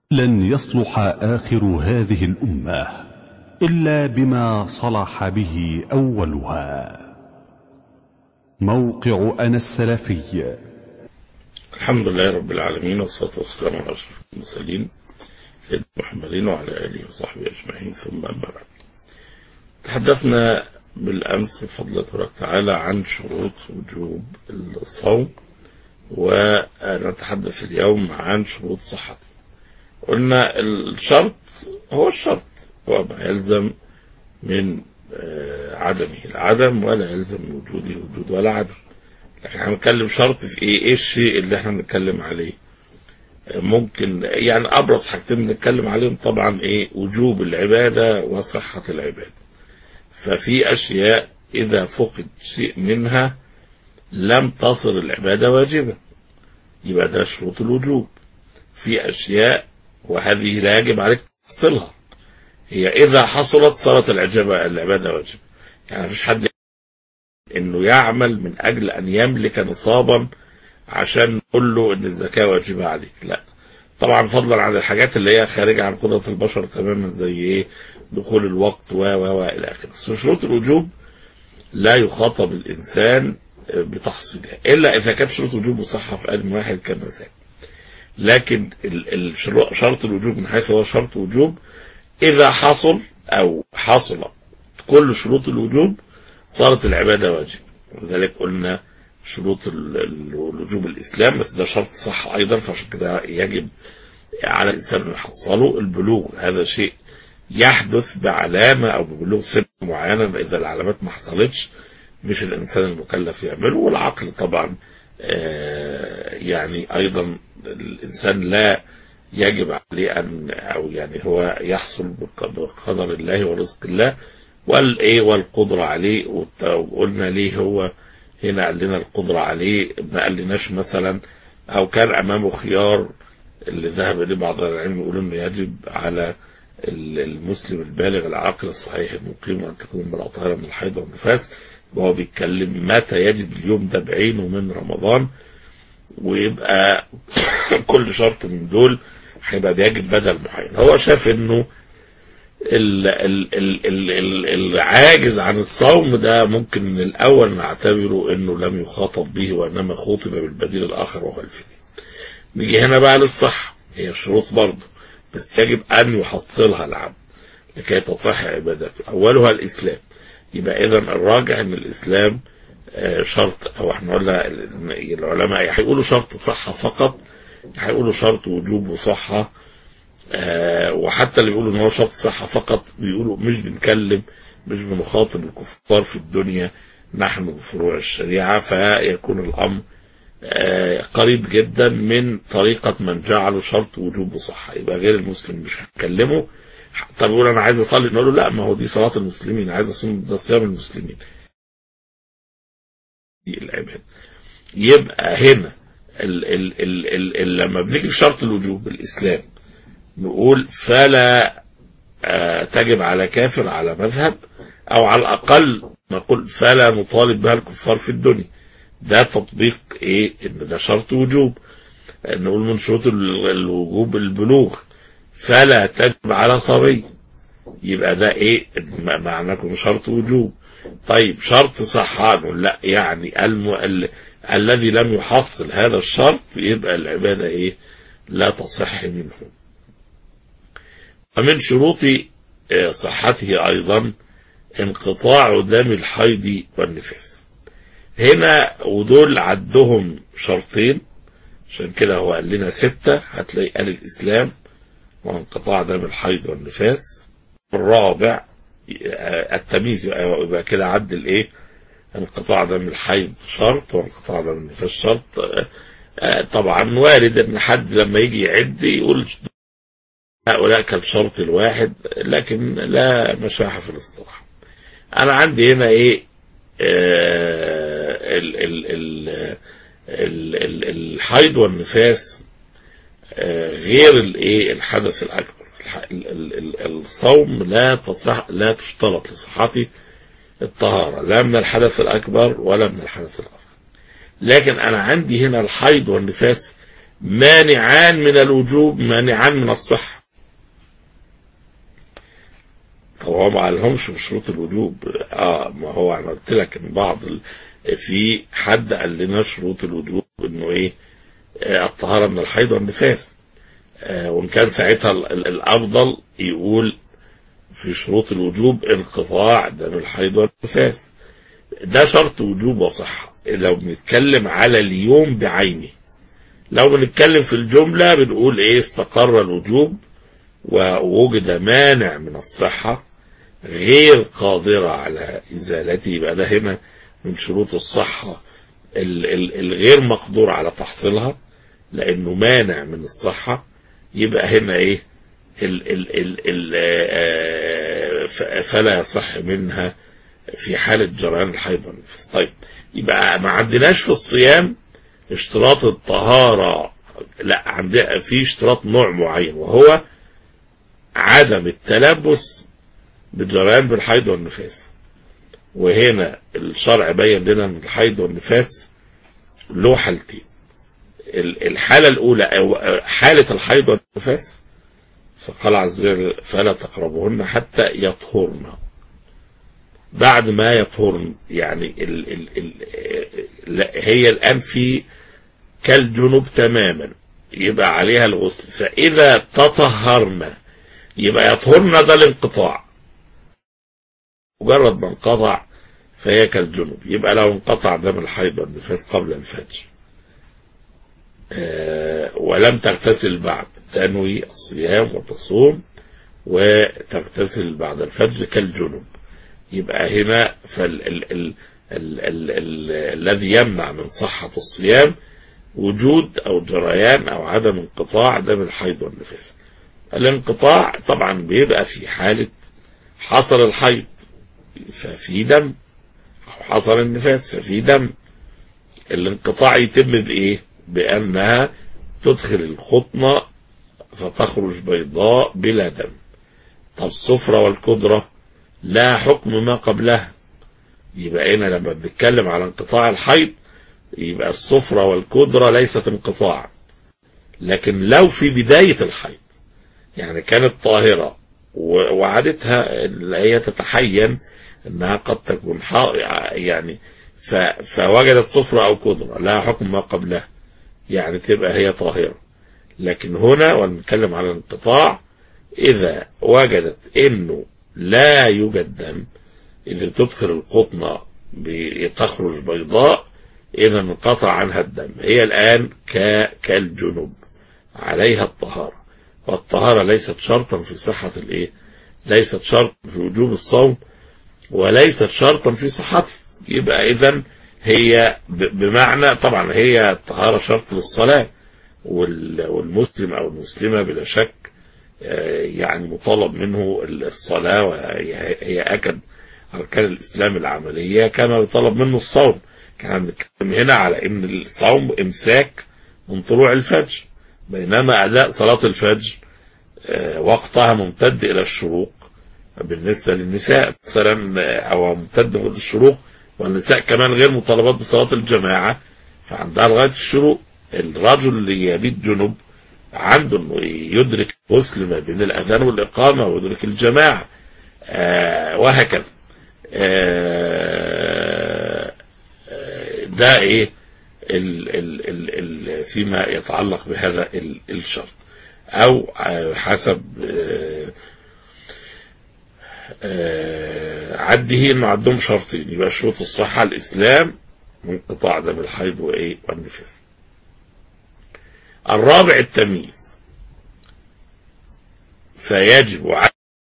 لن يصلح آخر هذه الأمة إلا بما صلح به أولها موقع أنا السلفي الحمد لله رب العالمين والصلاة والسلام على أشرف المرسلين سيدنا محمد وعلى آله وصحبه أجمعين ثم أما بعد تحدثنا بالأمس بفضل الله تعالى عن شروط وجوب الصوم ونتحدث اليوم عن شروط صحته قلنا الشرط هو الشرط هو ما يلزم من عدمه العدم ولا يلزم من وجوده الوجود ولا عدم لكن احنا بنتكلم شرط في ايه ايه الشيء اللي احنا بنتكلم عليه ممكن يعني ابرز حاجتين بنتكلم عليهم طبعا ايه وجوب العباده وصحه العباده ففي اشياء اذا فقد شيء منها لم تصل العباده واجبه يبقى ده شروط الوجوب في اشياء وهذه لا يجب عليك تصلها هي اذا حصلت صارت العجبه العباده واجبه يعني مفيش حد انه يعمل من اجل ان يملك نصابا عشان نقول له ان الزكاه واجبه عليك لا طبعا فضلا عن الحاجات اللي هي خارجه عن قدره البشر تماما زي ايه دخول الوقت و و و الى اخره بس شروط الوجوب لا يخاطب الانسان بتحصيلها الا اذا كانت شروط وجوب وصحه في ان واحد كما سابق لكن شرط الوجوب من حيث هو شرط وجوب اذا حصل او حصل كل شروط الوجوب صارت العبادة واجب ولذلك قلنا شروط الوجوب الإسلام بس ده شرط صح أيضا فعشان كده يجب على الإنسان أن يحصله البلوغ هذا شيء يحدث بعلامة أو ببلوغ سن معينة إذا العلامات ما حصلتش مش الإنسان المكلف يعمله والعقل طبعا يعني أيضا الإنسان لا يجب عليه أن أو يعني هو يحصل بقدر الله ورزق الله والايه والقدرة عليه وقلنا ليه هو هنا قال لنا القدرة عليه ما قالناش مثلا او كان امامه خيار اللي ذهب اليه بعض العلم يقولوا انه يجب على المسلم البالغ العاقل الصحيح المقيم ان تكون امرأة طاهرة من الحيض والنفاس وهو بيتكلم متى يجب اليوم ده بعينه من رمضان ويبقى كل شرط من دول هيبقى بيجب بدل معين هو شاف انه ال ال ال ال ال العاجز عن الصوم ده ممكن من الأول نعتبره أنه لم يخاطب به وإنما خوطب بالبديل الآخر وهو الفدية نيجي هنا بقى للصحة هي شروط برضه بس يجب أن يحصلها العبد لكي تصح عبادته أولها الإسلام يبقى إذا الراجع أن الإسلام شرط أو احنا قلنا العلماء هيقولوا شرط صحة فقط هيقولوا شرط وجوب وصحة آه وحتى اللي بيقولوا ان هو شرط صحة فقط بيقولوا مش بنكلم مش بنخاطب الكفار في الدنيا نحن بفروع الشريعة فيكون الأمر آه قريب جدا من طريقة من جعله شرط وجوب وصحة يبقى غير المسلم مش هنكلمه طب يقول أنا عايز أصلي نقول له لا ما هو دي صلاة المسلمين عايز أصوم ده صيام المسلمين دي العباد يبقى هنا ال ال ال ال ال لما بنيجي في شرط الوجوب الإسلام نقول فلا آه تجب على كافر على مذهب او على الاقل نقول فلا نطالب بها الكفار في الدنيا ده تطبيق ايه ان ده شرط وجوب نقول من شروط الوجوب البلوغ فلا تجب على صبي يبقى ده ايه معناكم شرط وجوب طيب شرط صحة نقول لا يعني الم... ال... الذي لم يحصل هذا الشرط يبقى العبادة ايه لا تصح منه ومن شروط صحته أيضا انقطاع دم الحيض والنفاس هنا ودول عدهم شرطين عشان كده هو قال لنا ستة هتلاقي قال الإسلام وانقطاع دم الحيض والنفاس الرابع التمييز يبقى كده عد الايه انقطاع دم الحيض شرط وانقطاع دم النفاس شرط طبعا وارد ان حد لما يجي يعد يقول هؤلاء كالشرط الواحد لكن لا مشاحة في الاصطلاح انا عندي هنا ايه آه ال ال ال ال ال الحيض والنفاس آه غير الايه الحدث الاكبر ال ال ال الصوم لا تصح لا تشترط لصحته الطهارة لا من الحدث الأكبر ولا من الحدث الأصغر لكن أنا عندي هنا الحيض والنفاس مانعان من الوجوب مانعان من الصحة طب هو ما قالهمش بشروط الوجوب اه ما هو انا قلت لك ان بعض ال... في حد قال لنا شروط الوجوب انه ايه آه الطهارة من الحيض والنفاس آه وان كان ساعتها ال... ال- الافضل يقول في شروط الوجوب انقطاع دم الحيض والنفاس ده شرط وجوب وصحة لو بنتكلم على اليوم بعينه لو بنتكلم في الجملة بنقول ايه استقر الوجوب ووجد مانع من الصحة غير قادرة على إزالته يبقى ده هنا من شروط الصحة ال- ال- الغير مقدور على تحصيلها لأنه مانع من الصحة يبقى هنا إيه ال ال ال ال آه، ف- فلا يصح منها في حالة جريان الحيض والنفاس طيب يبقى ما عندناش في الصيام اشتراط الطهارة لا عندنا في اشتراط نوع معين وهو عدم التلبس بالجريان بالحيض والنفاس وهنا الشرع بين لنا ان الحيض والنفاس له حالتين ال- الحالة الأولى أو حالة الحيض والنفاس فقال عز وجل فلا تقربهن حتى يطهرن بعد ما يطهرن يعني ال ال ال لا هي الآن في كالجنوب تماما يبقى عليها الغسل فإذا تطهرن يبقى يطهرن ده الانقطاع مجرد ما انقطع فهي كالجنوب يبقى لو انقطع دم الحيض والنفاس قبل الفجر آه، ولم تغتسل بعد تنوي الصيام وتصوم وتغتسل بعد الفجر كالجنوب يبقى هنا فال ال ال ال ال ال الذي يمنع من صحة الصيام وجود أو جريان أو عدم انقطاع دم الحيض والنفاس الانقطاع طبعا بيبقى في حالة حصل الحيض ففي دم أو حصل النفاس ففي دم الانقطاع يتم بإيه بأنها تدخل القطنة فتخرج بيضاء بلا دم طب الصفرة والكدرة لا حكم ما قبلها يبقى هنا لما بنتكلم على انقطاع الحيض يبقى الصفرة والكدرة ليست انقطاعا لكن لو في بداية الحيض يعني كانت طاهرة و- وعادتها اللي هي تتحين انها قد تكون حا- يعني ف- فوجدت صفرة او كدرة لا حكم ما قبلها يعني تبقى هي طاهرة لكن هنا ونتكلم على الانقطاع إذا وجدت إنه لا يوجد دم إذا تدخل القطنة بي- تخرج بيضاء إذا انقطع عنها الدم هي الآن ك- كالجنوب عليها الطهارة والطهارة ليست شرطا في صحة الإيه ليست شرط في وجوب الصوم وليست شرطا في صحته يبقى إذا هي ب- بمعنى طبعا هي الطهارة شرط للصلاة وال- والمسلم أو المسلمة بلا شك آه، يعني مطالب منه الصلاة وهي هي أكد أركان الإسلام العملية كما يطالب منه الصوم كان بنتكلم هنا على إن الصوم إمساك من طلوع الفجر بينما أداء صلاة الفجر آه، وقتها ممتد إلى الشروق بالنسبة للنساء مثلا آه، أو ممتد إلى الشروق والنساء كمان غير مطالبات بصلاة الجماعة فعندها لغاية الشروق الرجل اللي يبيت جنب عنده انه يدرك غسل ما بين الاذان والاقامه ويدرك الجماعه آه وهكذا آه آه، ده ايه ال ال ال ال فيما يتعلق بهذا ال الشرط او آه، حسب آه آه عده انه عندهم شرطين يبقى شروط الصحه الاسلام وانقطاع دم الحيض وايه والنفاس الرابع التمييز فيجب على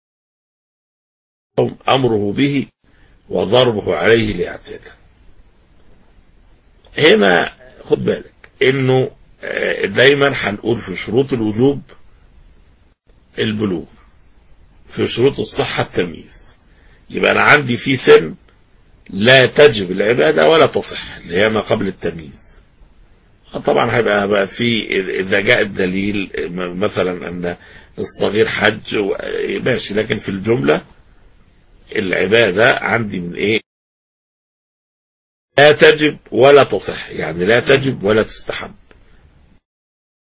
أمره به وضربه عليه لاعتاده هنا خد بالك انه آه، دايما هنقول في شروط الوجوب البلوغ في شروط الصحة التمييز يبقى أنا عندي في سن لا تجب العبادة ولا تصح اللي هي ما قبل التمييز طبعا هيبقى بقى في اذا جاء الدليل م- مثلا ان الصغير حج و- ماشي لكن في الجمله العباده عندي من ايه؟ لا تجب ولا تصح يعني لا تجب ولا تستحب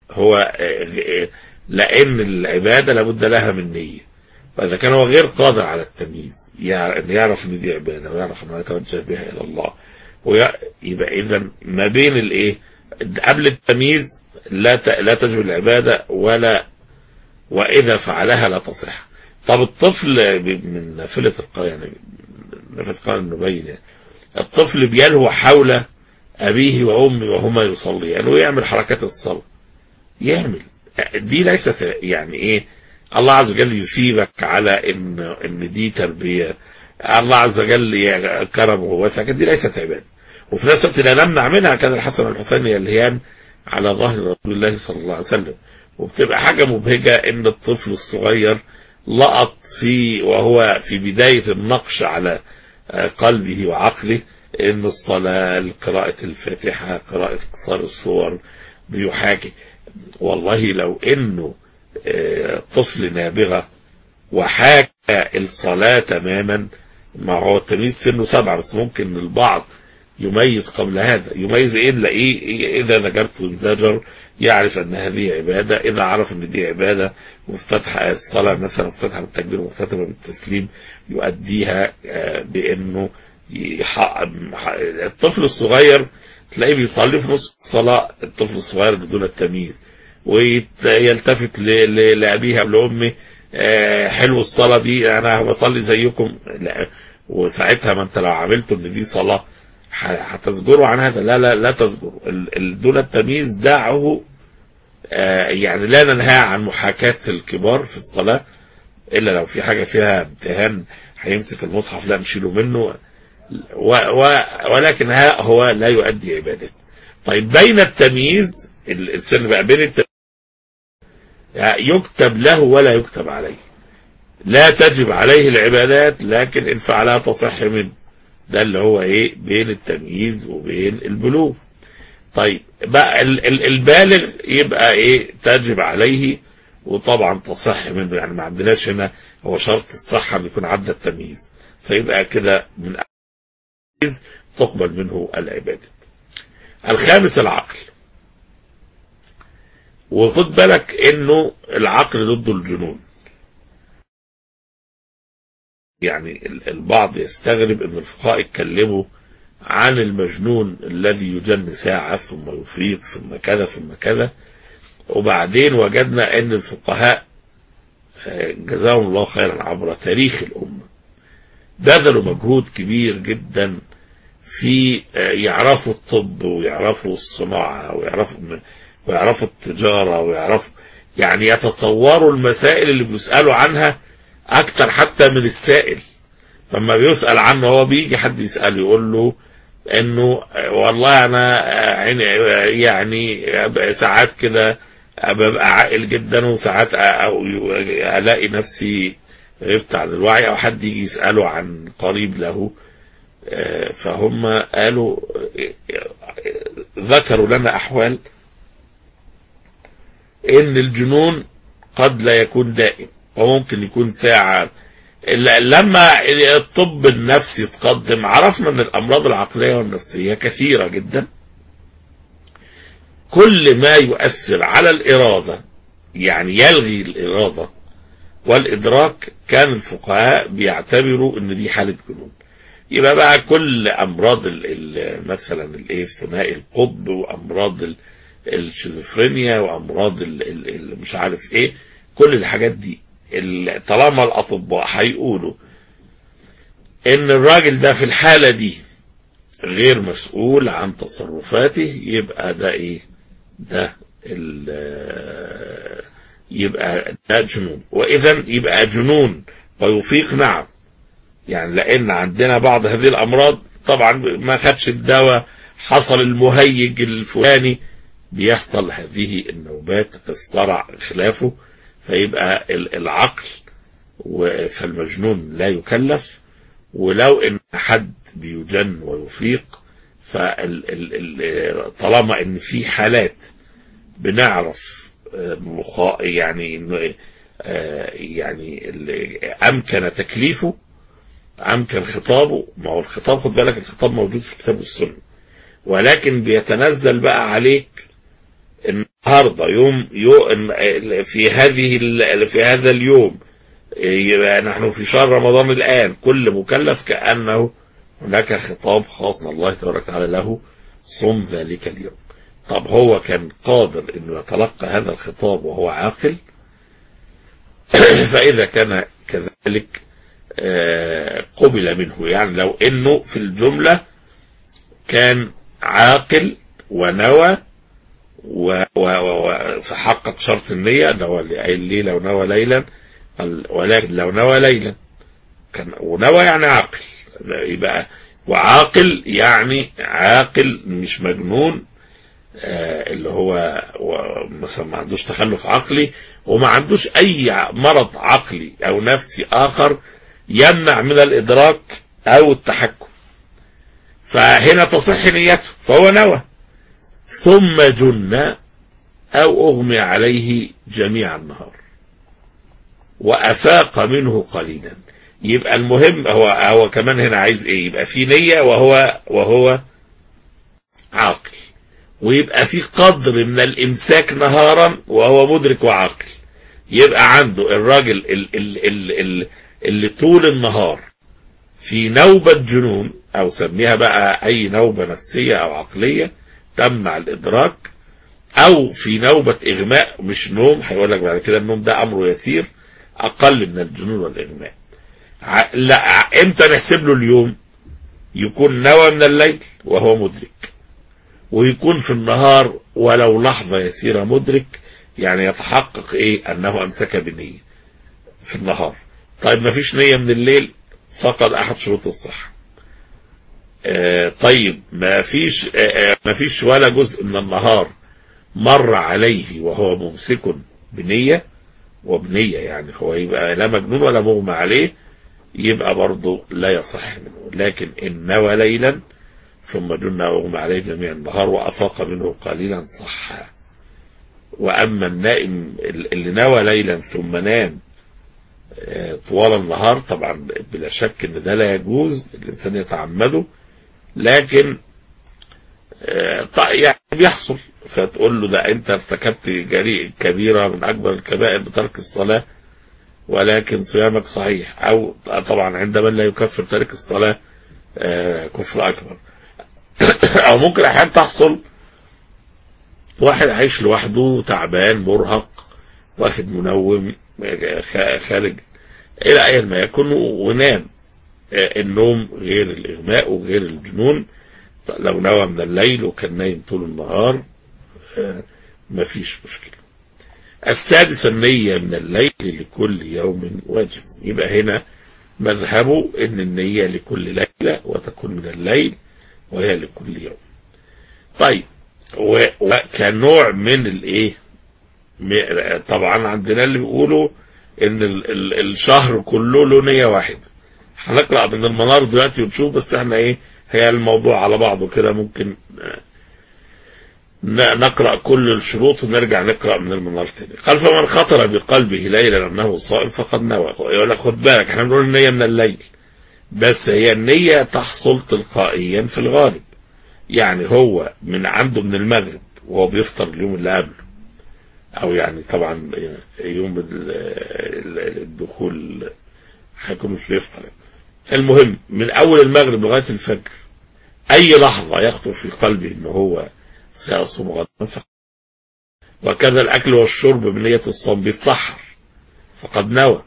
هو آه، لان العباده لابد لها من نيه فاذا كان هو غير قادر على التمييز يع- إن يعرف ان دي عباده ويعرف انه يتوجه بها الى الله ويبقى اذا ما بين الايه قبل التمييز لا ت- لا تجب العباده ولا واذا فعلها لا تصح طب الطفل ب- من نافله القرآن يعني نافله القرآن نبين يعني الطفل بيلهو حول ابيه وامه وهما يصليان ويعمل حركات الصلاه يعمل دي ليست يعني ايه الله عز وجل يثيبك على ان ان دي تربيه الله عز وجل ي- كرمه ووسع دي ليست عباده وفي نفس الوقت لا نمنع منها كان الحسن والحسين يلهيان على ظهر رسول الله صلى الله عليه وسلم وبتبقى حاجه مبهجه ان الطفل الصغير لقط في وهو في بدايه النقش على آه، قلبه وعقله ان الصلاه قراءه الفاتحه قراءه قصار الصور بيحاكي والله لو انه آه، طفل نابغه وحاكى الصلاه تماما ما هو التمييز سنه سبعه بس ممكن البعض يميز قبل هذا يميز ايه نلاقيه اذا ذكرت انزجر يعرف ان هذه عباده اذا عرف ان دي عباده مفتتح الصلاه مثلا مفتتحه بالتكبير ومختتمه بالتسليم يؤديها آه، بانه يحقق الطفل الصغير تلاقيه بيصلي في نص الصلاه الطفل الصغير بدون التمييز ويلتفت ل- ل- لابيه او لامه آه، حلو الصلاه دي انا بصلي زيكم لا وساعتها ما انت لو عملت ان دي صلاه ح- هتزجروا عن هذا لا لا لا تزجروا ال- ال- دون التمييز دعه آه، يعني لا ننهى عن محاكاة الكبار في الصلاة إلا لو في حاجة فيها امتهان هيمسك المصحف لا نشيله منه و و ولكن ها هو لا يؤدي عبادة طيب بين التمييز ال- السن بقى بين التمييز يكتب له ولا يكتب عليه لا تجب عليه العبادات لكن إن فعلها تصح منه ده اللي هو ايه بين التمييز وبين البلوغ طيب بقى ال- ال- البالغ يبقى ايه تجب عليه وطبعا تصح منه يعني ما عندناش هنا هو شرط الصحة ان يكون عدى التمييز فيبقى كده من التمييز تقبل منه العبادة الخامس العقل وخد بالك انه العقل ضد الجنون يعني ال- البعض يستغرب ان الفقهاء يتكلموا عن المجنون الذي يجن ساعة ثم يفيق ثم كذا ثم كذا وبعدين وجدنا ان الفقهاء آه، جزاهم الله خيرا عبر تاريخ الأمة بذلوا مجهود كبير جدا في آه، يعرفوا الطب ويعرفوا الصناعة ويعرفوا ويعرفوا التجارة ويعرفوا يعني يتصوروا المسائل اللي بيسألوا عنها أكتر حتى من السائل لما بيسأل عنه هو بيجي حد يسأل يقول له انه آه، والله انا آه، عيني آه، يعني أبقى ساعات كده ببقى عاقل جدا وساعات أ- أو الاقي نفسي غبت عن الوعي او حد يجي يساله عن قريب له آه، فهم قالوا آه، آه، ذكروا لنا احوال ان الجنون قد لا يكون دائم وممكن يكون ساعة ل- لما الطب النفسي تقدم عرفنا ان الامراض العقلية والنفسية كثيرة جدا كل ما يؤثر على الارادة يعني يلغي الارادة والادراك كان الفقهاء بيعتبروا ان دي حالة جنون يبقى بقى كل امراض ال ال مثلا الايه ثنائي القطب وامراض ال- الشيزوفرينيا وامراض ال ال ال مش عارف ايه كل الحاجات دي ال- طالما الاطباء هيقولوا ان الراجل ده في الحالة دي غير مسؤول عن تصرفاته يبقى ده ايه ده ال- يبقى ده جنون واذا يبقى جنون ويفيق نعم يعني لان عندنا بعض هذه الامراض طبعا ما خدش الدواء حصل المهيج الفلاني بيحصل هذه النوبات الصرع خلافه فيبقى ال- العقل و- فالمجنون لا يكلف ولو ان حد بيجن ويفيق فال ال ال طالما ان في حالات بنعرف آه، مخا يعني انه آه، يعني ال- امكن تكليفه امكن خطابه ما هو الخطاب خد بالك الخطاب موجود في الكتاب والسنه ولكن بيتنزل بقى عليك ان النهارده يوم يوم في هذه ال- في هذا اليوم يبقى نحن في شهر رمضان الآن كل مكلف كأنه هناك خطاب خاص من الله تبارك وتعالى له صم ذلك اليوم طب هو كان قادر انه يتلقى هذا الخطاب وهو عاقل فإذا كان كذلك آه، قبل منه يعني لو انه في الجملة كان عاقل ونوى و- و- و- فحقق شرط النية نوى الليل لو نوى ليلا قال ولكن لو نوى ليلا كان ونوى يعني عاقل يبقى وعاقل يعني عاقل مش مجنون آه اللي هو و- مثلا ما عندوش تخلف عقلي وما عندوش اي ع- مرض عقلي او نفسي اخر يمنع من الادراك او التحكم فهنا تصح نيته فهو نوى ثم جن او اغمي عليه جميع النهار وافاق منه قليلا يبقى المهم هو هو كمان هنا عايز ايه يبقى في نية وهو وهو عاقل ويبقى في قدر من الامساك نهارا وهو مدرك وعاقل يبقى عنده الراجل ال ال ال ال اللي طول النهار في نوبة جنون او سميها بقى اي نوبة نفسية او عقلية تمنع الادراك او في نوبة اغماء مش نوم هيقول لك بعد كده النوم ده امره يسير اقل من الجنون والاغماء ع- لا ع- امتى نحسب له اليوم يكون نوى من الليل وهو مدرك ويكون في النهار ولو لحظة يسيرة مدرك يعني يتحقق ايه انه امسك بنية في النهار طيب ما فيش نية من الليل فقد احد شروط الصحة آه طيب ما فيش آه آه، ما فيش ولا جزء من النهار مر عليه وهو ممسك بنية وبنية يعني هو يبقى لا مجنون ولا مغمى عليه يبقى برضه لا يصح منه لكن إن نوى ليلا ثم جن وغمى عليه جميع النهار وأفاق منه قليلا صح وأما النائم اللي نوى ليلا ثم نام آه، طوال النهار طبعا بلا شك ان ده لا يجوز الانسان يتعمده لكن آه، ط- يعني بيحصل فتقول له ده انت ارتكبت جريء كبيرة من اكبر الكبائر بترك الصلاة ولكن صيامك صحيح او طبعا عند من لا يكفر تارك الصلاة آه، كفر اكبر او ممكن احيانا تحصل واحد عايش لوحده تعبان مرهق واخد منوم آه، خ- خارج الى اين ما يكون ونام آه، النوم غير الاغماء وغير الجنون لو نوى من الليل وكان نايم طول النهار آه، مفيش مشكلة السادسة النية من الليل لكل يوم واجب يبقى هنا مذهبه ان النية لكل ليلة وتكون من الليل وهي لكل يوم طيب و- وكنوع من الايه م- طبعا عندنا اللي بيقولوا ان ال ال الشهر كله له نية واحدة هنقرأ من المنار دلوقتي ونشوف بس احنا ايه هي الموضوع على بعضه كده ممكن آه، ن- نقرأ كل الشروط ونرجع نقرأ من المنار تاني قال فمن خطر بقلبه ليلا أنه صائم فقد نوى يقول لك خد بالك احنا بنقول النية من الليل بس هي النية تحصل تلقائيا في الغالب يعني هو من عنده من المغرب وهو بيفطر اليوم اللي قبله او يعني طبعا يوم ال- ال- الدخول هيكون مش بيفطر المهم من اول المغرب لغايه الفجر اي لحظه يخطر في قلبه ان هو سيصوم غدا فقد وكذا الاكل والشرب بنيه الصوم بيتسحر فقد نوى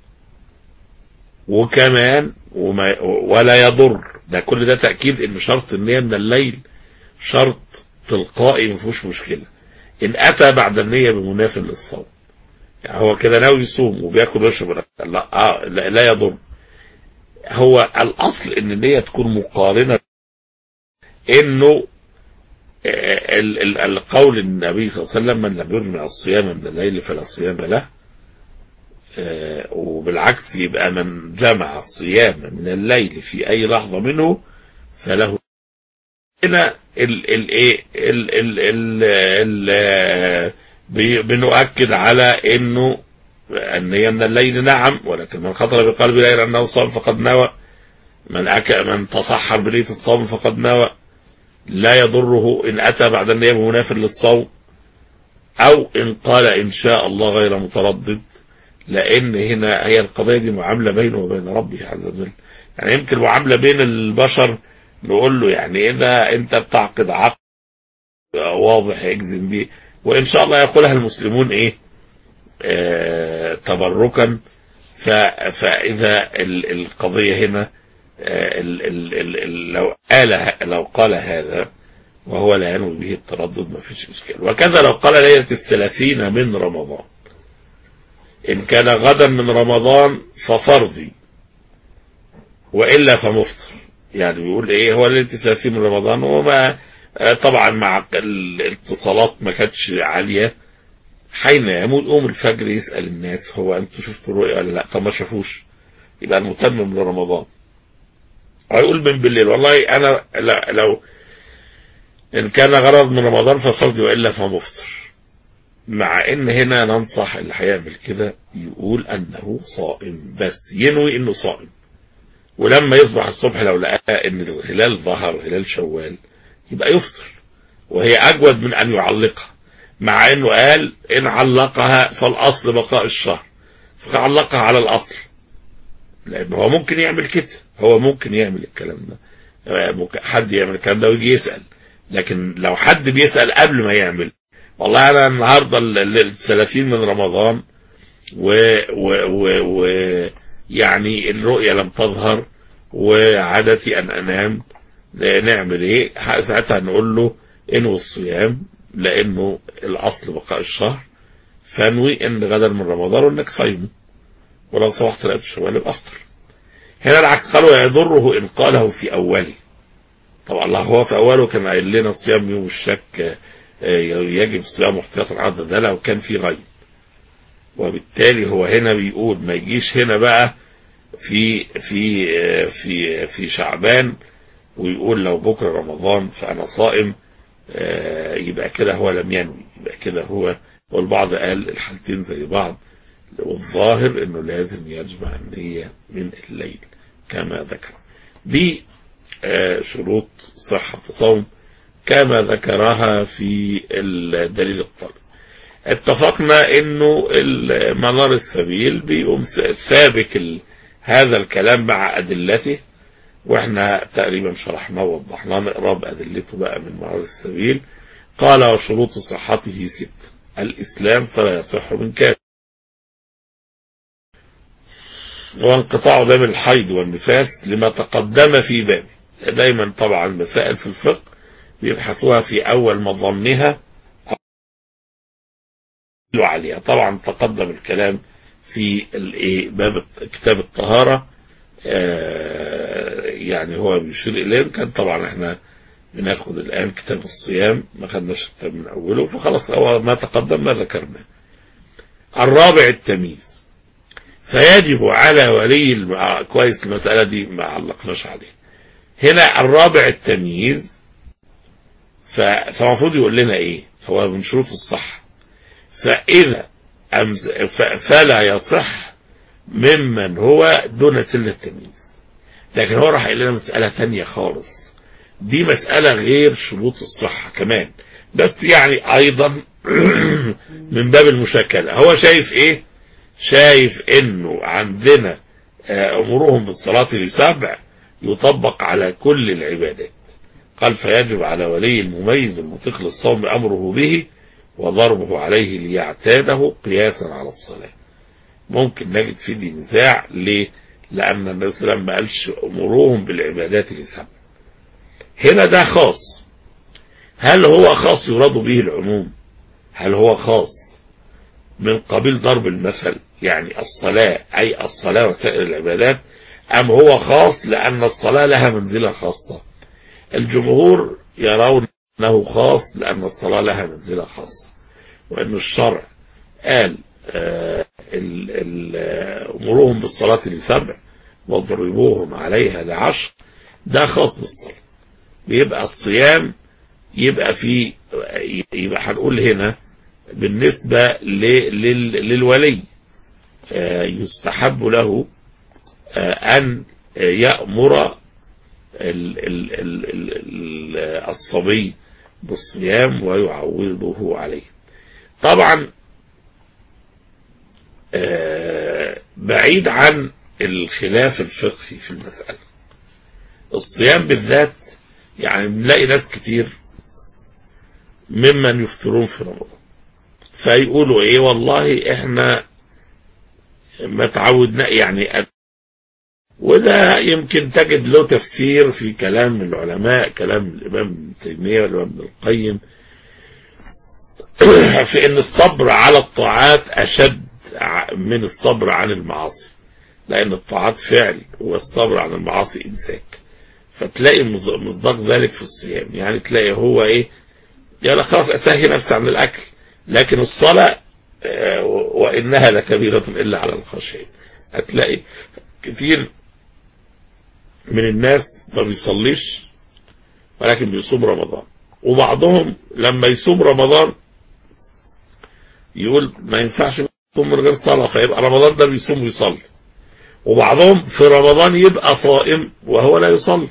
وكمان وما ولا يضر ده كل ده تاكيد ان شرط النيه من الليل شرط تلقائي ما فيهوش مشكله ان اتى بعد النيه بمناف للصوم يعني هو كده ناوي يصوم وبياكل ويشرب لا آه لا, لا يضر هو الاصل ان النيه تكون مقارنه انه آه، ال- ال- القول النبي صلى الله عليه وسلم من لم يجمع الصيام من الليل فلا صيام له آه، وبالعكس يبقى من جمع الصيام من الليل في اي لحظه منه فله هنا ال ال ايه ال ال ال ال بي- بنؤكد على انه النية من الليل نعم ولكن من خطر بقلب ليل انه صام فقد نوى من أك من تصحر بنية الصوم فقد نوى لا يضره ان اتى بعد النية بمناف للصوم أو إن قال إن شاء الله غير متردد لأن هنا هي القضية دي معاملة بينه وبين ربه عز وجل يعني يمكن معاملة بين البشر نقول له يعني إذا أنت بتعقد عقد واضح يجزم به وإن شاء الله يقولها المسلمون إيه آه تبركا ف- فإذا ال- القضية هنا آه، ال- ال- ال- ال- لو قال لو قال هذا وهو لا ينوي به التردد ما فيش إشكال وكذا لو قال ليلة الثلاثين من رمضان إن كان غدا من رمضان ففرضي وإلا فمفطر يعني بيقول إيه هو ليلة الثلاثين من رمضان وما آه، طبعا مع الاتصالات ما كانتش عالية حين يموت يقوم الفجر يسأل الناس هو أنتوا شفتوا الرؤيا ولا لا طب ما شافوش يبقى المتمم لرمضان هيقول من بالليل والله أنا لا لو إن كان غرض من رمضان ففرض وإلا فمفطر مع إن هنا ننصح اللي هيعمل كده يقول أنه صائم بس ينوي إنه صائم ولما يصبح الصبح لو لقى إن الهلال ظهر هلال شوال يبقى يفطر وهي أجود من أن يعلقها مع إنه قال إن علقها فالأصل بقاء الشهر فعلقها على الأصل لأن هو ممكن يعمل كده هو ممكن يعمل الكلام ده آه، ممكن حد يعمل الكلام ده ويجي يسأل لكن لو حد بيسأل قبل ما يعمل والله أنا النهاردة ال- ال 30 من رمضان و, و, و, و يعني الرؤية لم تظهر وعادتي أن أنام نعمل إيه ساعتها نقول له انوي الصيام لأنه الأصل بقاء الشهر فانوي إن غدا من رمضان وإنك صايمه ولو صبحت لقيت الشوال يبقى أفطر هنا العكس قالوا يضره إن قاله في أوله طبعا الله هو في أوله كان قايل لنا صيام يوم الشك آه، يجب صيام احتياط العرض ده لو كان في غيب وبالتالي هو هنا بيقول ما يجيش هنا بقى في في آه، في في شعبان ويقول لو بكره رمضان فانا صائم آه، يبقى كده هو لم ينوي يبقى كده هو والبعض قال الحالتين زي بعض والظاهر انه لازم يجمع النية من الليل كما ذكر دي آه، شروط صحة الصوم كما ذكرها في الدليل الطالب اتفقنا انه ال- منار السبيل بيقوم س- ثابك ال- هذا الكلام مع ادلته واحنا تقريبا شرحناه ووضحناه نقرا بادلته بقى من منار السبيل قال وشروط صحته ست الاسلام فلا يصح من كافر وانقطاع دم الحيض والنفاس لما تقدم في بابه دايما طبعا مسائل في الفقه بيبحثوها في اول مظنها عليها طبعا تقدم الكلام في الايه باب الت- كتاب الطهارة آه، يعني هو بيشير اليه كان طبعا احنا بناخد الان كتاب الصيام ما خدناش الكتاب من اوله فخلاص هو ما تقدم ما ذكرناه الرابع التمييز فيجب على ولي الم- كويس المسألة دي ما علقناش عليها هنا الرابع التمييز ف- فالمفروض يقول لنا ايه هو من شروط الصحة فإذا أمز ف- فلا يصح ممن هو دون سن التمييز لكن هو راح يقول لنا مسألة تانية خالص دي مسألة غير شروط الصحة كمان بس يعني أيضا من باب المشاكلة هو شايف إيه شايف إنه عندنا آه، أمورهم بالصلاة لسبع يطبق على كل العبادات قال فيجب على ولي المميز المطيق للصوم أمره به وضربه عليه ليعتاده قياسا على الصلاة ممكن نجد في دي نزاع ليه لأن النبي صلى الله عليه وسلم ما قالش أمورهم بالعبادات لسبع هنا ده خاص هل هو خاص يراد به العموم هل هو خاص من قبيل ضرب المثل يعني الصلاة أي الصلاة وسائر العبادات أم هو خاص لأن الصلاة لها منزلة خاصة الجمهور يرون أنه خاص لأن الصلاة لها منزلة خاصة وأن الشرع قال آه، ال- ال- آه، أمرهم بالصلاة لسبع واضربوهم عليها لعشر ده خاص بالصلاة بيبقى الصيام يبقى في يبقى هنقول هنا بالنسبة ل- لل- للولي آه، يستحب له آه، أن يأمر ال- ال- ال- ال- ال- الصبي بالصيام ويعوضه عليه طبعا آه، بعيد عن الخلاف الفقهي في المسألة الصيام بالذات يعني بنلاقي ناس كتير ممن يفطرون في رمضان فيقولوا ايه والله احنا ما تعودنا يعني وده يمكن تجد له تفسير في كلام العلماء كلام الامام ابن تيميه والامام ابن القيم في ان الصبر على الطاعات اشد ع- من الصبر عن المعاصي لان الطاعات فعل والصبر عن المعاصي امساك فتلاقي مص- مصداق ذلك في الصيام يعني تلاقي هو ايه يلا خلاص اسهي نفسي عن الاكل لكن الصلاه آه، وانها لكبيره الا على الخاشعين هتلاقي كتير من الناس ما بيصليش ولكن بيصوم رمضان وبعضهم لما يصوم رمضان يقول ما ينفعش يصوم من غير صلاة فيبقى رمضان ده بيصوم ويصلي وبعضهم في رمضان يبقى صائم وهو لا يصلي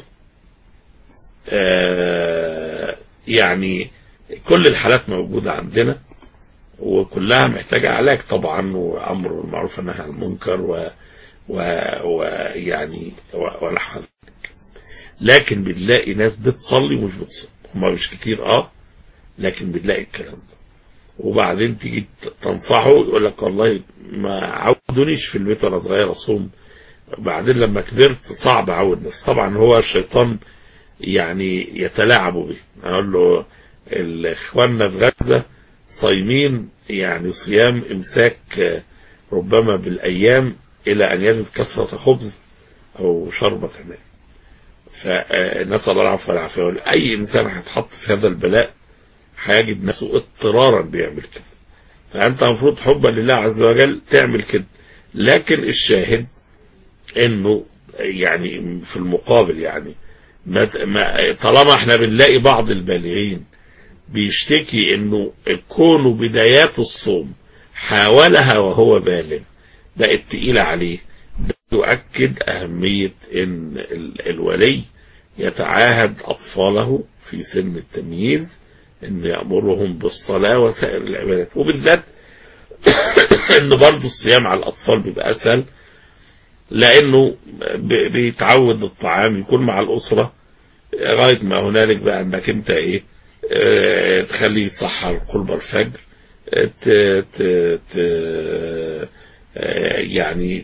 آه يعني كل الحالات موجودة عندنا وكلها محتاجة علاج طبعا وأمر بالمعروف والنهي عن المنكر و و- ويعني و- ونحو ذلك لكن بنلاقي ناس بتصلي ومش بتصوم هما مش كتير اه لكن بنلاقي الكلام ده وبعدين تيجي ت- تنصحه يقول لك والله ما عودونيش في البيت وانا صغير اصوم بعدين لما كبرت صعب اعود نفسي طبعا هو الشيطان يعني يتلاعب به اقول له اخواننا في غزه صايمين يعني صيام امساك آه، ربما بالايام الى ان يجد كسره خبز او شربة ماء فنسال الله العفو والعافيه اي انسان هيتحط في هذا البلاء هيجد نفسه اضطرارا بيعمل كده فانت المفروض حبا لله عز وجل تعمل كده لكن الشاهد انه يعني في المقابل يعني ما ما- طالما احنا بنلاقي بعض البالغين بيشتكي انه كونه بدايات الصوم حاولها وهو بالغ بقت تقيلة عليه ده يؤكد أهمية إن ال- الولي يتعاهد أطفاله في سن التمييز إن يأمرهم بالصلاة وسائر العبادات وبالذات إن برضه الصيام على الأطفال بيبقى أسهل لأنه ب- بيتعود الطعام يكون مع الأسرة لغاية ما هنالك بقى إنك أنت إيه آه، تخليه يتسحر قرب الفجر آه، ت ت ت آه، يعني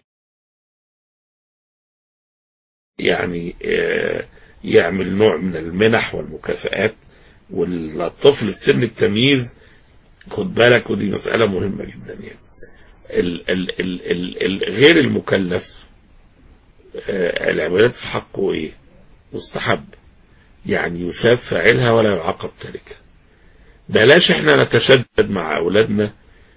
يعني آه، يعمل نوع من المنح والمكافآت والطفل في سن التمييز خد بالك ودي مسألة مهمة جدا يعني ال ال ال ال ال غير المكلف آه، العبادات في حقه ايه مستحب يعني يثاب فاعلها ولا يعاقب تاركها بلاش احنا نتشدد مع اولادنا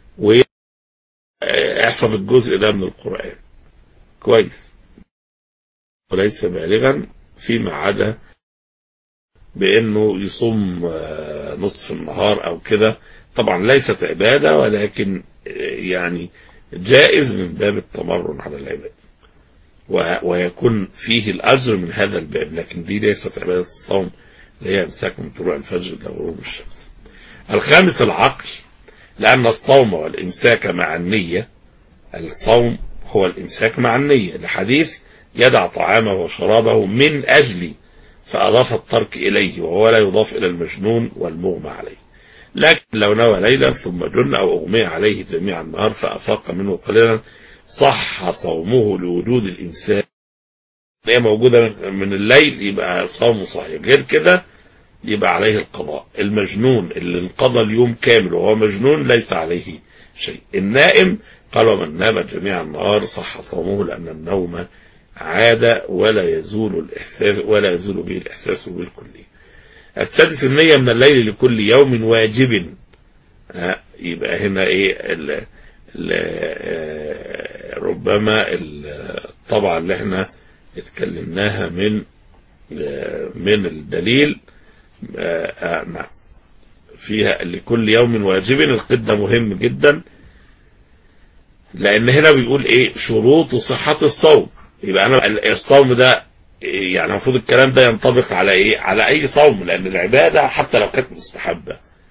واحفظ الجزء ده من القرآن كويس وليس بالغا فيما عدا بانه يصوم آه، نصف النهار او كده طبعا ليست عبادة ولكن آه، يعني جائز من باب التمرن على العبادة و- ويكون فيه الأجر من هذا الباب لكن دي ليست عبادة الصوم اللي هي امساك من طلوع الفجر إلى غروب الشمس الخامس العقل لأن الصوم والإمساك مع النية الصوم هو الإمساك مع النية الحديث يدع طعامه وشرابه من أجلي فأضاف الترك إليه وهو لا يضاف إلى المجنون والمغمى عليه لكن لو نوى ليلا ثم جن أو أغمي عليه جميع النهار فأفاق منه قليلا صح صومه لوجود الإنسان هي موجودة من الليل يبقى صومه صحيح غير كده يبقى عليه القضاء المجنون اللي انقضى اليوم كامل وهو مجنون ليس عليه شيء النائم قال ومن نام جميع النهار صح صومه لأن النوم عادة ولا يزول الإحساس ولا يزول به الإحساس بالكلية السادس النية من الليل لكل يوم واجب ها، يبقى هنا ايه ال ال آه، ربما ال- الطبعة اللي احنا اتكلمناها من آه، من الدليل آه، آه، نعم فيها لكل يوم واجب القيد ده مهم جدا لان هنا بيقول ايه شروط صحة الصوم يبقى انا ال- الصوم ده إيه، يعني المفروض الكلام ده ينطبق على ايه على اي صوم لان العبادة حتى لو كانت مستحبة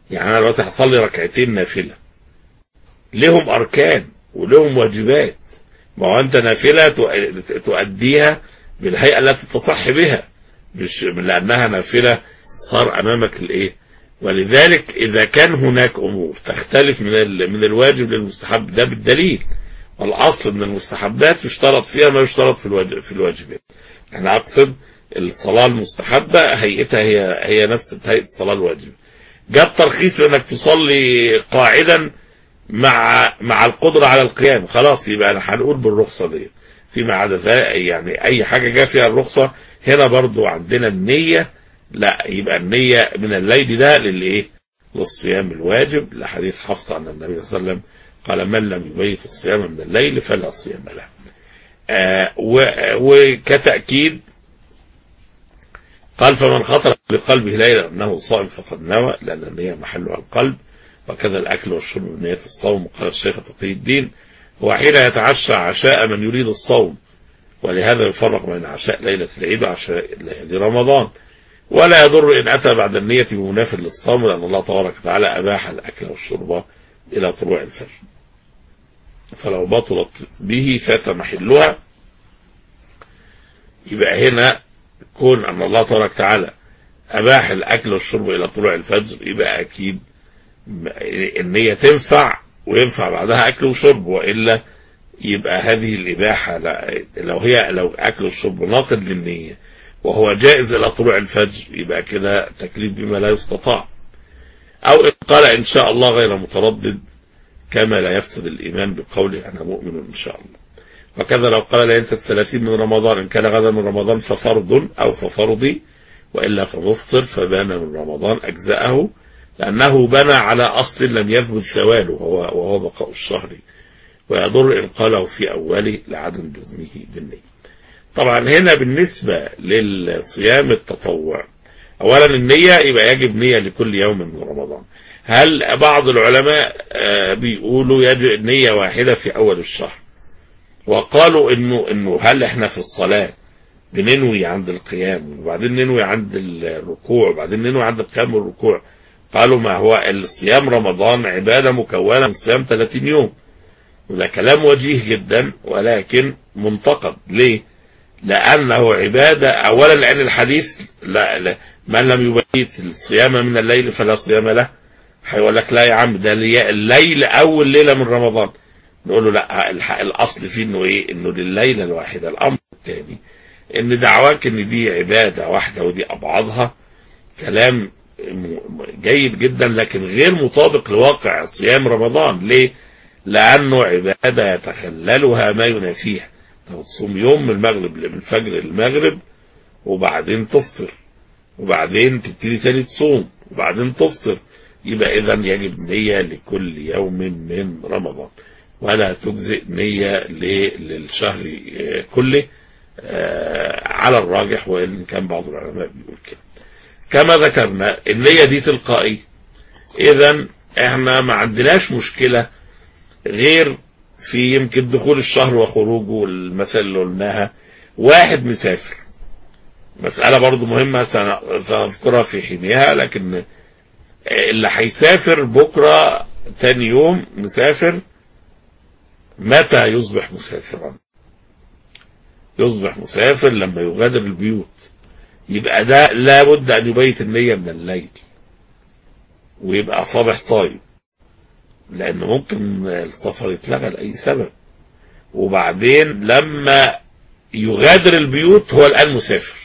يعني انا دلوقتي هصلي ركعتين نافله لهم اركان ولهم واجبات ما هو انت نافله تؤ- تؤديها بالهيئه التي تصح بها مش لانها نافله صار امامك الايه ولذلك اذا كان هناك امور تختلف من ال- من الواجب للمستحب ده بالدليل والاصل من المستحبات يشترط فيها ما يشترط في الواجب في الواجبات انا اقصد الصلاه المستحبه هيئتها هي هي نفس هيئه الصلاه الواجبه جاء الترخيص بانك تصلي قاعدا مع مع القدره على القيام خلاص يبقى انا هنقول بالرخصه دي فيما عدا ذلك يعني اي حاجه جاء فيها الرخصه هنا برضو عندنا النيه لا يبقى النيه من الليل ده للايه للصيام الواجب لحديث حفصه عن النبي صلى الله عليه وسلم قال من لم يبيت الصيام من الليل فلا صيام له آه و- وكتأكيد قال فمن خطر بقلبه ليلا أنه صائم فقد نوى لأن النية محلها القلب وكذا الأكل والشرب بنية الصوم قال الشيخ تقي الدين هو حين يتعشى عشاء من يريد الصوم ولهذا يفرق بين عشاء ليلة العيد وعشاء ليالي رمضان ولا يضر إن أتى بعد النية بمناف للصوم لأن الله تبارك وتعالى أباح الأكل والشرب إلى طلوع الفجر فلو بطلت به فات محلها يبقى هنا كون أن الله تبارك وتعالى أباح الأكل والشرب إلى طلوع الفجر يبقى أكيد النية تنفع وينفع بعدها أكل وشرب وإلا يبقى هذه الإباحة لا- لو هي لو أكل والشرب ناقض للنية وهو جائز إلى طلوع الفجر يبقى كده تكليف بما لا يستطاع أو إن قال إن شاء الله غير متردد كما لا يفسد الإيمان بقوله أنا مؤمن إن شاء الله وكذا لو قال ليلة الثلاثين من رمضان إن كان غدا من رمضان ففرض أو ففرضي وإلا فمفطر فبان من رمضان أجزاءه لأنه بنى على أصل لم يثبت زواله وهو, وهو بقاء الشهر ويضر إن قاله في أوله لعدم جزمه بالنية طبعا هنا بالنسبة للصيام التطوع أولا النية يبقى يجب نية لكل يوم من رمضان هل بعض العلماء آه، بيقولوا يجب نية واحدة في أول الشهر وقالوا إنه إنه هل إحنا في الصلاة بننوي عند القيام وبعدين ننوي عند الركوع وبعدين ننوي عند القيام والركوع قالوا ما هو الصيام رمضان عبادة مكونة من صيام 30 يوم وده كلام وجيه جدا ولكن منتقد ليه لأنه عبادة أولا لأن الحديث لا لا من لم يبيت الصيام من الليل فلا صيام له هيقول لك لا يا عم ده لي- الليل أول ليلة من رمضان نقول له لا الح- الأصل فيه إنه إيه إنه لليلة الواحدة الأمر الثاني إن دعواك إن دي عبادة واحدة ودي أبعادها كلام م- م- جيد جدا لكن غير مطابق لواقع صيام رمضان ليه؟ لأنه عبادة يتخللها ما ينافيها طب تصوم يوم من المغرب من الفجر للمغرب وبعدين تفطر وبعدين تبتدي تاني تصوم وبعدين تفطر يبقى إذا يجب نية لكل يوم من رمضان ولا تجزئ نية ل- للشهر آه، كله آه، على الراجح وإن كان بعض العلماء بيقول كده كما ذكرنا النية دي تلقائية إذا احنا ما عندناش مشكلة غير في يمكن دخول الشهر وخروجه المثل اللي قلناها واحد مسافر مسألة برضو مهمة سن- سنذكرها في حينها لكن اللي هيسافر بكرة تاني يوم مسافر متى يصبح مسافرا يصبح مسافر لما يغادر البيوت يبقى ده لابد أن يبيت النية من الليل ويبقى صابح صايم لأن ممكن السفر يتلغى لأي سبب وبعدين لما يغادر البيوت هو الآن مسافر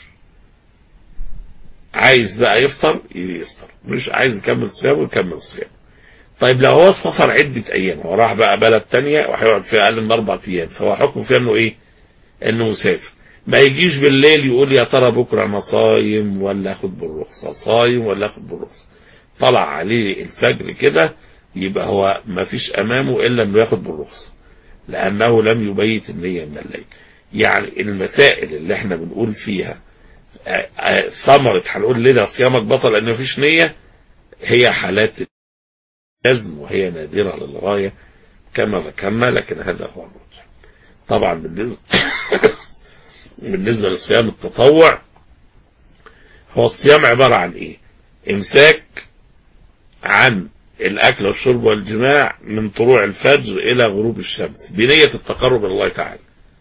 عايز بقى يفطر يفطر مش عايز يكمل صيامه يكمل صيامه طيب لو هو السفر عدة أيام هو راح بقى بلد تانية وهيقعد فيها أقل من أربع أيام فهو حكمه فيها إنه إيه؟ إنه مسافر ما يجيش بالليل يقول يا ترى بكرة أنا صايم ولا آخد بالرخصة صايم ولا آخد بالرخصة طلع عليه الفجر كده يبقى هو ما فيش أمامه إلا إنه ياخد بالرخصة لأنه لم يبيت النية من الليل يعني المسائل اللي احنا بنقول فيها آه، آه، ثمرة هنقول ليه ده صيامك بطل لأن مفيش نية هي حالات الجزم وهي نادرة للغاية كما ذكرنا لكن هذا هو الراجح طبعا بالنسبة بالنسبة لصيام التطوع هو الصيام عبارة عن ايه امساك عن الأكل والشرب والجماع من طلوع الفجر إلى غروب الشمس بنية التقرب إلى الله تعالى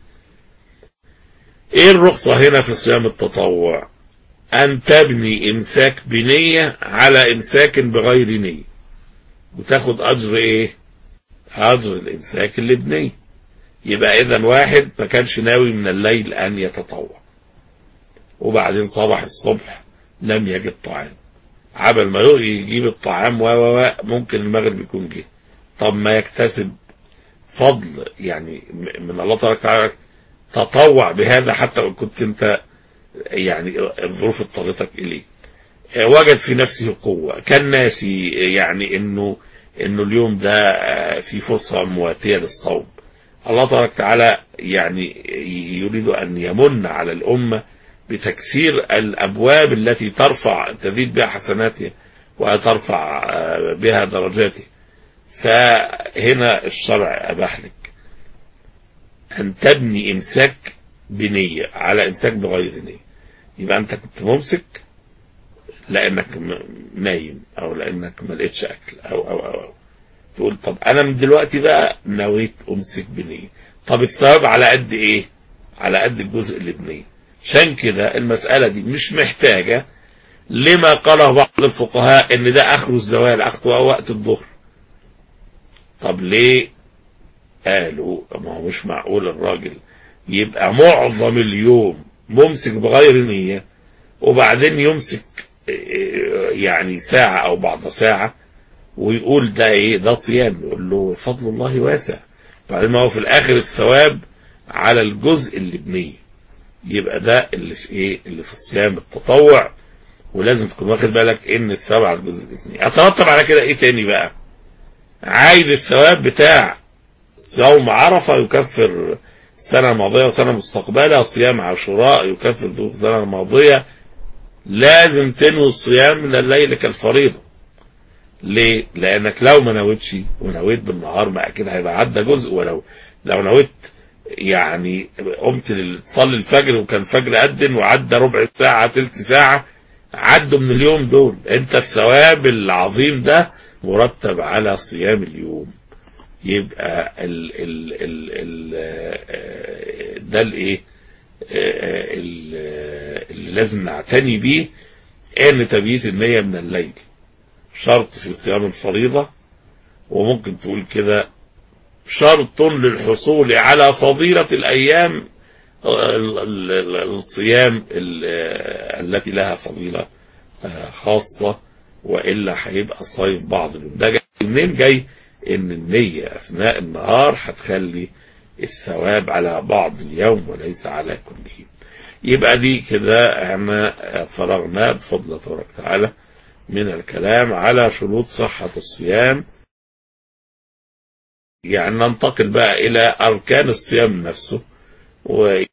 إيه الرخصة هنا في صيام التطوع أن تبني إمساك بنية على إمساك بغير نية وتاخد أجر إيه أجر الإمساك اللي بنية يبقى إذا واحد ما كانش ناوي من الليل أن يتطوع وبعدين صبح الصبح لم يجد طعام عبل ما يجيب الطعام و و ممكن المغرب يكون جه طب ما يكتسب فضل يعني من الله تبارك وتعالى تطوع بهذا حتى وان كنت انت يعني الظروف اضطرتك اليه وجد في نفسه قوة كان ناسي يعني انه انه اليوم ده في فرصة مواتية للصوم الله تبارك وتعالى يعني يريد ان يمن على الامه بتكثير الأبواب التي ترفع تزيد بها حسناته وترفع بها درجاته فهنا الشرع أباح لك أن تبني إمساك بنية على إمساك بغير نية يبقى أنت كنت ممسك لأنك نايم أو لأنك ما لقيتش أكل أو أو أو, أو. تقول طب أنا من دلوقتي بقى نويت أمسك بنية طب الثواب على قد إيه؟ على قد الجزء اللي بنية عشان كده المسألة دي مش محتاجة لما قاله بعض الفقهاء ان ده اخر الزوال اخره وقت الظهر طب ليه قالوا ما هو مش معقول الراجل يبقى معظم اليوم ممسك بغير نية وبعدين يمسك يعني ساعة او بعض ساعة ويقول ده ايه ده صيام يقول له فضل الله واسع بعدين ما هو في الاخر الثواب على الجزء اللي بنيه يبقى ده اللي في ايه اللي في الصيام التطوع ولازم تكون واخد بالك ان الثواب على الجزء الاثنين اترتب على كده ايه تاني بقى عايز الثواب بتاع صوم عرفة يكفر سنة ماضية وسنة مستقبلة صيام عاشوراء يكفر ذنوب السنة الماضية لازم تنوي الصيام من الليل كالفريضة ليه؟ لأنك لو ما نويتش ونويت بالنهار ما أكيد هيبقى عدى جزء ولو لو نويت يعني قمت تصلي الفجر وكان الفجر أذن وعدى ربع ساعة تلت ساعة عدوا من اليوم دول انت الثواب العظيم ده مرتب على صيام اليوم يبقى ال ال ال ال ده الايه اللي لازم نعتني بيه ان تبييت النية من الليل شرط في صيام الفريضة وممكن تقول كده شرط للحصول على فضيلة الأيام الصيام التي لها فضيلة خاصة وإلا هيبقى صايم بعض اليوم ده جاي منين جاي إن النية أثناء النهار هتخلي الثواب على بعض اليوم وليس على كله يبقى دي كده احنا فرغنا بفضل الله تبارك وتعالى من الكلام على شروط صحة الصيام يعني ننتقل بقى إلى أركان الصيام نفسه و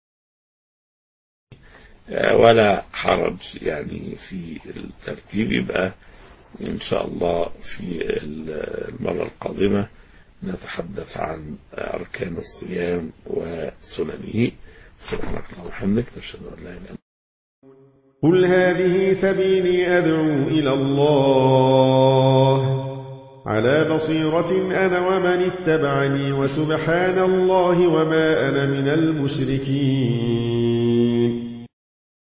ولا حرج يعني في الترتيب يبقى إن شاء الله في المرة القادمة نتحدث عن أركان الصيام وسننه سبحانك اللهم وبحمدك نشهد أن لا إله إلا قل هذه سبيلي أدعو إلى الله على بصيرة أنا ومن اتبعني وسبحان الله وما أنا من المشركين